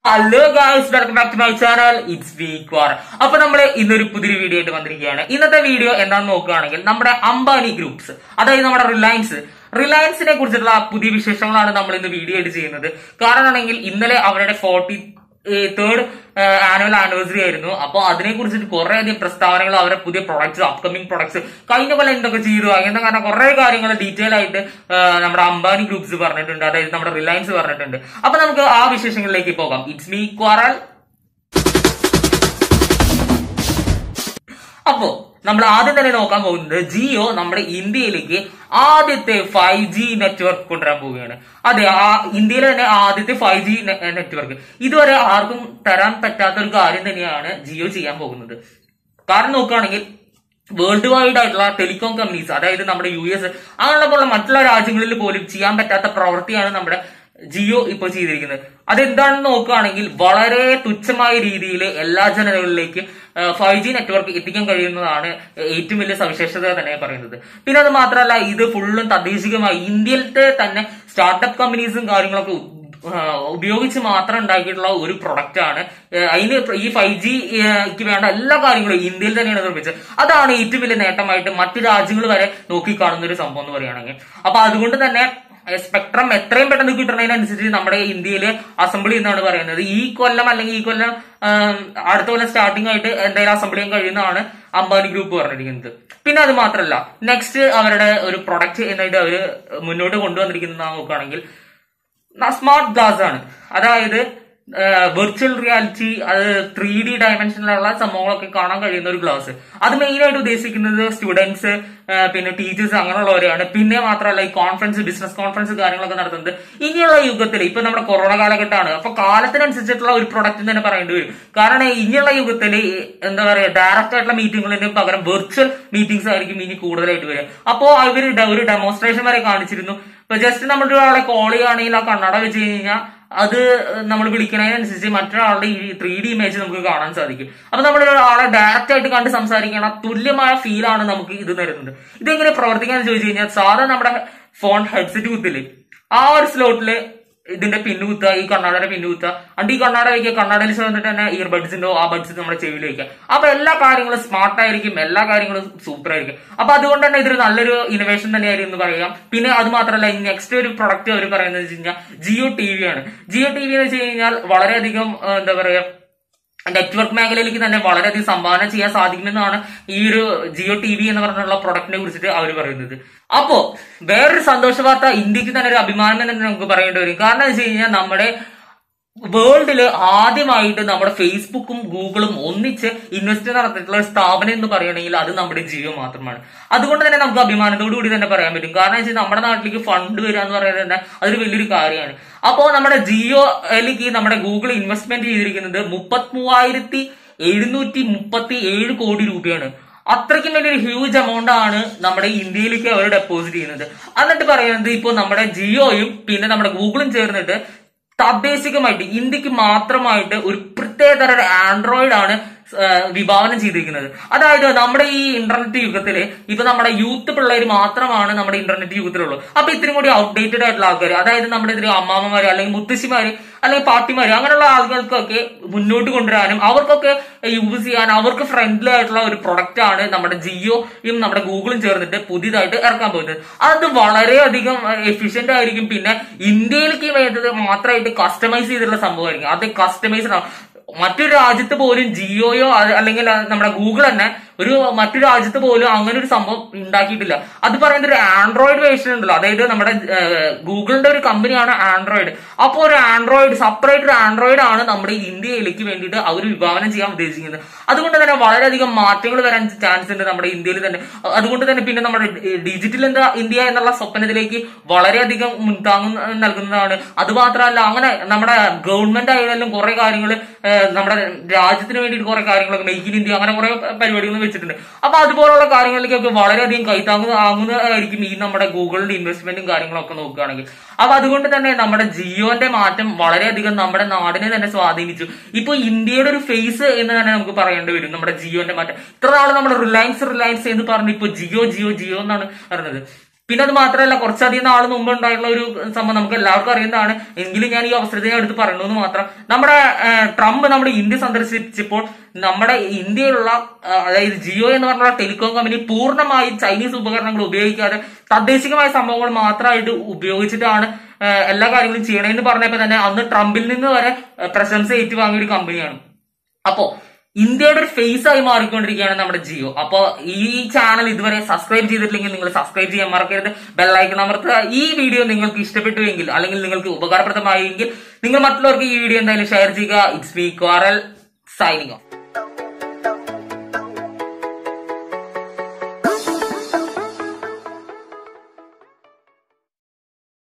hello guys welcome back to my channel it's week war അപ്പൊ നമ്മൾ ഇന്നൊരു പുതിയൊരു വീഡിയോ ആയിട്ട് വന്നിരിക്കുകയാണ് ഇന്നത്തെ വീഡിയോ എന്താണെന്ന് നോക്കുകയാണെങ്കിൽ നമ്മുടെ അംബാനി ഗ്രൂപ്പ്സ് അതായത് നമ്മുടെ റിലയൻസ് റിലയൻസിനെ കുറിച്ചിട്ടുള്ള പുതിയ വിശേഷങ്ങളാണ് നമ്മൾ ഇന്ന് വീഡിയോ ആയിട്ട് ചെയ്യുന്നത് കാരണമാണെങ്കിൽ ഇന്നലെ അവരുടെ ഫോർട്ടി തേർഡ് ആനുവൽ ആനിവേഴ്സറി ആയിരുന്നു അപ്പോൾ അതിനെ കുറിച്ചിട്ട് കുറെ അധികം പ്രസ്താവനകൾ അവരുടെ പുതിയ പ്രൊഡക്ട്സ് അപ്കമിംഗ് പ്രൊഡക്ട്സ് കഴിഞ്ഞ കൊല്ലം എന്തൊക്കെ ചെയ്തു അങ്ങനത്തെ കാരണം കുറെ കാര്യങ്ങൾ ഡീറ്റെയിൽ ആയിട്ട് ആ, നമ്മുടെ അംബാനി ഗ്രൂപ്പ്സ് പറഞ്ഞിട്ടുണ്ട് അതായത് നമ്മുടെ റിലയൻസ് പറഞ്ഞിട്ടുണ്ട് അപ്പൊ നമുക്ക് ആ വിശേഷങ്ങളിലേക്ക് പോകാം ഇറ്റ്സ് മീ ക്വാറൽ അപ്പോ നമ്മൾ ആദ്യം തന്നെ നോക്കാൻ പോകുന്നത് ജിയോ നമ്മുടെ ഇന്ത്യയിലേക്ക് ആദ്യത്തെ ഫൈവ് ജി നെറ്റ്വർക്ക് കൊണ്ടുവരാൻ പോവുകയാണ് അതെ ആ ഇന്ത്യയിലെ തന്നെ ആദ്യത്തെ ഫൈവ് ജി നെറ്റ്വർക്ക് ഇതുവരെ ആർക്കും തരാൻ പറ്റാത്ത ഒരു കാര്യം തന്നെയാണ് ജിയോ ചെയ്യാൻ പോകുന്നത് കാരണം നോക്കുകയാണെങ്കിൽ വേൾഡ് വൈഡ് ആയിട്ടുള്ള ടെലികോം കമ്പനീസ് അതായത് നമ്മുടെ യു എസ് അങ്ങനെയുള്ള പോലുള്ള മറ്റുള്ള രാജ്യങ്ങളിൽ പോലും ചെയ്യാൻ പറ്റാത്ത പ്രവൃത്തിയാണ് നമ്മുടെ ജിയോ ഇപ്പോൾ ചെയ്തിരിക്കുന്നത് അതെന്താണെന്ന് നോക്കുകയാണെങ്കിൽ വളരെ തുച്ഛമായ രീതിയിൽ എല്ലാ ജനതകളിലേക്കും ഫൈവ് ജി നെറ്റ്വർക്ക് എത്തിക്കാൻ കഴിയുന്നതാണ് ഏറ്റവും വലിയ സവിശേഷത തന്നെ പറയുന്നത് പിന്നെ അത് മാത്രമല്ല ഇത് ഫുള്ളും തദ്ദേശികമായി ഇന്ത്യയിലത്തെ തന്നെ സ്റ്റാർട്ടപ്പ് കമ്പനീസും കാര്യങ്ങളൊക്കെ ആ, ഉപയോഗിച്ച് മാത്രം ഉണ്ടാക്കിയിട്ടുള്ള ഒരു പ്രൊഡക്റ്റ് ആണ് ഏ, അതിന് ഈ ഫൈവ് ജിക്ക് വേണ്ട എല്ലാ കാര്യങ്ങളും ഇന്ത്യയിൽ തന്നെയാണ് നിർമ്മിച്ചത് അതാണ് ഏറ്റവും വലിയ നേട്ടമായിട്ട് മറ്റു രാജ്യങ്ങൾ വരെ നോക്കിക്കാണുന്ന ഒരു സംഭവം എന്ന് പറയുകയാണെങ്കിൽ അപ്പൊ അതുകൊണ്ട് തന്നെ സ്പെക്ട്രം എത്രയും പെട്ടെന്ന് കിട്ടുന്നതിനനുസരിച്ച് നമ്മുടെ ഇന്ത്യയിൽ അസംബ്ലി എന്നാണ് പറയുന്നത് ഈ കൊല്ലം അല്ലെങ്കിൽ ഈ കൊല്ലം ആ, അടുത്ത കൊല്ലം സ്റ്റാർട്ടിംഗ് ആയിട്ട് എന്തായാലും അസംബ്ലി ചെയ്യാൻ കഴിയുന്നതാണ് അംബാനി ഗ്രൂപ്പ് പറഞ്ഞിരിക്കുന്നത് പിന്നെ അത് മാത്രമല്ല നെക്സ്റ്റ് അവരുടെ ഒരു പ്രൊഡക്റ്റ് എന്നായിട്ട് അവർ മുന്നോട്ട് കൊണ്ടുവന്നിരിക്കുന്നത് നോക്കുകയാണെങ്കിൽ സ്മാർട്ട് ഗ്ലാസ് ആണ് അതായത് വെർച്വൽ റിയാലിറ്റി അത് ത്രീ ഡി ഡയമെൻഷനിലുള്ള സംഭവങ്ങളൊക്കെ കാണാൻ കഴിയുന്ന ഒരു ഗ്ലാസ് അത് മെയിൻ ആയിട്ട് ഉദ്ദേശിക്കുന്നത് സ്റ്റുഡൻസ് പിന്നെ ടീച്ചേഴ്സ് അങ്ങനെയുള്ളവരെയാണ് പിന്നെ മാത്രമല്ല ഈ കോൺഫറൻസ് ബിസിനസ് കോൺഫറൻസ് കാര്യങ്ങളൊക്കെ നടത്തുന്നത് ഇനിയുള്ള യുഗത്തിൽ ഇപ്പൊ നമ്മുടെ കൊറോണ കാലഘട്ടമാണ് അപ്പൊ കാലത്തിനനുസരിച്ചിട്ടുള്ള ഒരു പ്രൊഡക്റ്റ് തന്നെ പറയേണ്ടി വരും കാരണം ഇനിയുള്ള യുഗത്തിൽ എന്താ പറയാ ഡയറക്റ്റ് ആയിട്ടുള്ള മീറ്റിങ്ങുകളിന് പകരം വെർച്വൽ മീറ്റിംഗ്സ് ആയിരിക്കും ഇനി കൂടുതലായിട്ട് വരിക അപ്പോ അവർ ഒരു ഡെമോൺസ്ട്രേഷൻ വരെ കാണിച്ചിരുന്നു ഇപ്പൊ ജസ്റ്റ് നമ്മുടെ ഒരാളെ കോൾ ചെയ്യുകയാണെങ്കിൽ ആ കണ്ണട വെച്ച് കഴിഞ്ഞാൽ അത് നമ്മൾ വിളിക്കുന്നതിനനുസരിച്ച് മറ്റൊരാളുടെ ഈ ത്രീ ഡി ഇമേജ് നമുക്ക് കാണാൻ സാധിക്കും അപ്പൊ നമ്മൾ ഒരാളെ ഡയറക്റ്റ് ആയിട്ട് കണ്ട് സംസാരിക്കണ തുല്യമായ ഫീലാണ് നമുക്ക് ഇത് തരുന്നത് ഇതെങ്ങനെ പ്രവർത്തിക്കാന്ന് ചോദിച്ചു കഴിഞ്ഞാൽ സാധാരണ നമ്മുടെ ഫോൺ ഹെഡ്സെറ്റ് കുത്തില് ആ ഒരു സ്ലോട്ടില് ഇതിന്റെ പിന്നു കുത്തുക ഈ കണ്ണാടയുടെ പിന്നു കുത്തുക അണ്ട് ഈ കണ്ണാട വയ്ക്കുക കണ്ണാടയിൽ ചേർന്നിട്ട് തന്നെ ഇയർബഡ്സിന്റെ ആ ബഡ്സ് നമ്മുടെ ചെവിയിൽ വയ്ക്കുക അപ്പൊ എല്ലാ കാര്യങ്ങളും സ്മാർട്ട് ആയിരിക്കും എല്ലാ കാര്യങ്ങളും സൂപ്പർ ആയിരിക്കും അപ്പൊ അതുകൊണ്ട് തന്നെ ഇതൊരു നല്ലൊരു ഇന്നോവേഷൻ തന്നെയായിരിക്കും എന്ന് പറയാം പിന്നെ അത് മാത്രമല്ല നെക്സ്റ്റ് ഒരു പ്രൊഡക്റ്റ് അവർ പറയുന്നത് വെച്ച് കഴിഞ്ഞാൽ ജിയോ ടി വി ആണ് ജിയോ ടി വി എന്ന് വെച്ച് കഴിഞ്ഞാൽ വളരെയധികം ആ, എന്താ പറയാ നെറ്റ്വർക്ക് മേഖലയിലേക്ക് തന്നെ വളരെയധികം സംഭാവന ചെയ്യാൻ സാധിക്കുമെന്നാണ് ഈ ഒരു ജിയോ ടി വി എന്ന് പറഞ്ഞുള്ള പ്രൊഡക്റ്റിനെ കുറിച്ചിട്ട് അവർ പറയുന്നത് അപ്പോ വേറൊരു സന്തോഷ വാർത്ത ഇന്ത്യക്ക് തന്നെ ഒരു അഭിമാനം എന്ന് തന്നെ നമുക്ക് പറയേണ്ടി വരും കാരണം എന്ന് വെച്ച് കഴിഞ്ഞാൽ നമ്മുടെ വേൾഡില് ആദ്യമായിട്ട് നമ്മുടെ ഫേസ്ബുക്കും ഗൂഗിളും ഒന്നിച്ച് ഇൻവെസ്റ്റ് നടത്തിയിട്ടുള്ള ഒരു സ്ഥാപനം എന്ന് പറയുകയാണെങ്കിൽ അത് നമ്മുടെ ജിയോ മാത്രമാണ് അതുകൊണ്ട് തന്നെ നമുക്ക് അഭിമാനത്തോടു കൂടി തന്നെ പറയാൻ പറ്റും കാരണം വെച്ചാൽ നമ്മുടെ നാട്ടിലേക്ക് ഫണ്ട് വരിക എന്ന് പറയുന്നത് തന്നെ അതൊരു വലിയൊരു കാര്യമാണ് അപ്പോൾ നമ്മുടെ ജിയോയിലേക്ക് നമ്മുടെ ഗൂഗിൾ ഇൻവെസ്റ്റ്മെന്റ് ചെയ്തിരിക്കുന്നത് മുപ്പത്തി മൂവായിരത്തി എഴുന്നൂറ്റി മുപ്പത്തി ഏഴ് കോടി രൂപയാണ് അത്രയ്ക്കും വലിയൊരു ഹ്യൂജ് എമൗണ്ട് ആണ് നമ്മുടെ ഇന്ത്യയിലേക്ക് അവർ ഡെപ്പോസിറ്റ് ചെയ്യുന്നത് എന്നിട്ട് പറയുന്നത് ഇപ്പോൾ നമ്മുടെ ജിയോയും പിന്നെ നമ്മുടെ ഗൂഗിളും ചേർന്നിട്ട് തദ്ദേശികമായിട്ട് ഇന്ത്യക്ക് മാത്രമായിട്ട് ഒരു പ്രത്യേകതര ഒരു ആൻഡ്രോയിഡ് ആണ് ആ, വിഭാവനം ചെയ്തിരിക്കുന്നത് അതായത് നമ്മുടെ ഈ ഇന്റർനെറ്റ് യുഗത്തില് ഇപ്പൊ നമ്മുടെ യൂത്ത് പിള്ളേർ മാത്രമാണ് നമ്മുടെ ഇന്റർനെറ്റ് യുഗത്തിലുള്ളൂ അപ്പൊ ഇത്രയും കൂടി ഔട്ട്ഡേറ്റഡ് ആയിട്ടുള്ള ആൾക്കാർ അതായത് നമ്മുടെ ഇതിൽ അമ്മാമ്മമാര് അല്ലെങ്കിൽ മുത്തശ്ശിമാര് അല്ലെങ്കിൽ പാട്ടിമാര് അങ്ങനെയുള്ള ആളുകൾക്കൊക്കെ മുന്നോട്ട് കൊണ്ടുവരാനും അവർക്കൊക്കെ യൂസ് ചെയ്യാൻ അവർക്ക് ഫ്രണ്ട്ലി ആയിട്ടുള്ള ഒരു പ്രൊഡക്റ്റ് ആണ് നമ്മുടെ ജിയോയും നമ്മുടെ ഗൂഗിളും ചേർന്നിട്ട് പുതിയതായിട്ട് ഇറക്കാൻ പോകുന്നത് അത് വളരെയധികം എഫിഷ്യന്റ് ആയിരിക്കും പിന്നെ ഇന്ത്യയിലേക്ക് വേണ്ടത് മാത്രമായിട്ട് കസ്റ്റമൈസ് ചെയ്തിട്ടുള്ള സംഭവമായിരിക്കും അത് കസ്റ്റമൈസ്ഡ് മറ്റൊരു രാജ്യത്ത് പോലും ജിയോയോ അത് അല്ലെങ്കിൽ നമ്മുടെ ഗൂഗിൾ തന്നെ ഒരു മറ്റു രാജ്യത്ത് പോലും അങ്ങനെ ഒരു സംഭവം ഉണ്ടാക്കിയിട്ടില്ല അത് പറയുന്നത് ഒരു ആൻഡ്രോയിഡ് വേർഷൻ ഉണ്ടല്ലോ അതായത് നമ്മുടെ ഗൂഗിളിന്റെ ഒരു കമ്പനിയാണ് ആൻഡ്രോയിഡ് അപ്പോൾ ഒരു ആൻഡ്രോയിഡ് സെപ്പറേറ്റ് ഒരു ആൻഡ്രോയിഡ് ആണ് നമ്മുടെ ഇന്ത്യയിലേക്ക് വേണ്ടിയിട്ട് അവർ വിഭാവനം ചെയ്യാൻ ഉദ്ദേശിക്കുന്നത് അതുകൊണ്ട് തന്നെ വളരെയധികം മാറ്റങ്ങൾ വരാൻ ചാൻസ് ഉണ്ട് നമ്മുടെ ഇന്ത്യയിൽ തന്നെ അതുകൊണ്ട് തന്നെ പിന്നെ നമ്മുടെ ഡിജിറ്റൽ എന്താ ഇന്ത്യ എന്നുള്ള സ്വപ്നത്തിലേക്ക് വളരെയധികം മുൻതാങ്ങും നൽകുന്നതാണ് അത് മാത്രമല്ല അങ്ങനെ നമ്മുടെ ഗവൺമെന്റ് ആയാലും കുറെ കാര്യങ്ങൾ നമ്മുടെ രാജ്യത്തിന് വേണ്ടിയിട്ട് കുറെ കാര്യങ്ങളൊക്കെ മെയ്ക്ക് ഇൻ ഇന്ത്യ അങ്ങനെ കുറെ പരിപാടികൾ വെച്ചിട്ടുണ്ട് അപ്പൊ അതുപോലുള്ള കാര്യങ്ങളിലേക്കൊക്കെ വളരെയധികം കൈത്താങ്ങുന്ന ആകുന്നതായിരിക്കും ഈ നമ്മുടെ ഗൂഗിളിന്റെ ഇൻവെസ്റ്റ്മെന്റും കാര്യങ്ങളൊക്കെ നോക്കുകയാണെങ്കിൽ അപ്പൊ അതുകൊണ്ട് തന്നെ നമ്മുടെ ജിയോന്റെ മാറ്റം വളരെയധികം നമ്മുടെ നാടിനെ തന്നെ സ്വാധീനിച്ചു ഇപ്പൊ ഇന്ത്യയുടെ ഒരു ഫേസ് എന്ന് തന്നെ നമുക്ക് പറയേണ്ടി വരും നമ്മുടെ ജിയോന്റെ മാറ്റം ഇത്ര നാൾ നമ്മുടെ റിലയൻസ് റിലയൻസ് എന്ന് പറഞ്ഞ് ഇപ്പൊ ജിയോ ജിയോ ജിയോ എന്നാണ് പറയുന്നത് പിന്നെ അത് മാത്രമല്ല കുറച്ചധികം നാൾ മുമ്പ് ഉണ്ടായിട്ടുള്ള ഒരു സംഭവം നമുക്ക് എല്ലാവർക്കും അറിയുന്നതാണ് എങ്കിലും ഞാൻ ഈ അവസരത്തിൽ ഞാൻ എടുത്ത് പറയണമെന്ന് മാത്രം നമ്മുടെ ഏഹ്, ട്രംപ് നമ്മുടെ ഇന്ത്യ സന്ദർശിച്ചപ്പോൾ നമ്മുടെ ഇന്ത്യയിലുള്ള ഏഹ്, അതായത് ജിയോ എന്ന് പറഞ്ഞ ടെലികോം കമ്പനി പൂർണ്ണമായും ചൈനീസ് ഉപകരണങ്ങൾ ഉപയോഗിക്കാതെ തദ്ദേശികമായ സംഭവങ്ങൾ മാത്രമായിട്ട് ഉപയോഗിച്ചിട്ടാണ് ഏഹ്, എല്ലാ കാര്യങ്ങളും ചെയ്യണമെന്ന് പറഞ്ഞപ്പോൾ തന്നെ അന്ന് ട്രംപിൽ നിന്ന് വരെ ഏഹ്, പ്രശംസ ഏറ്റുവാങ്ങിയ ഒരു കമ്പനിയാണ് അപ്പോ ഇന്ത്യയുടെ ഒരു ഫേസ് ആയി മാറിക്കൊണ്ടിരിക്കുകയാണ് നമ്മുടെ ജിയോ അപ്പോ ഈ ചാനൽ ഇതുവരെ സബ്സ്ക്രൈബ് ചെയ്തിട്ടില്ലെങ്കിൽ നിങ്ങൾ സബ്സ്ക്രൈബ് ചെയ്യാൻ മറക്കരുത് ബെല്ലൈക്കൺ അമർത്തുക ഈ വീഡിയോ നിങ്ങൾക്ക് ഇഷ്ടപ്പെട്ടുവെങ്കിൽ അല്ലെങ്കിൽ നിങ്ങൾക്ക് ഉപകാരപ്രദമായെങ്കിൽ നിങ്ങൾ മറ്റുള്ളവർക്ക് ഈ വീഡിയോ എന്തായാലും ഷെയർ ചെയ്യുക it's me quarrel signing of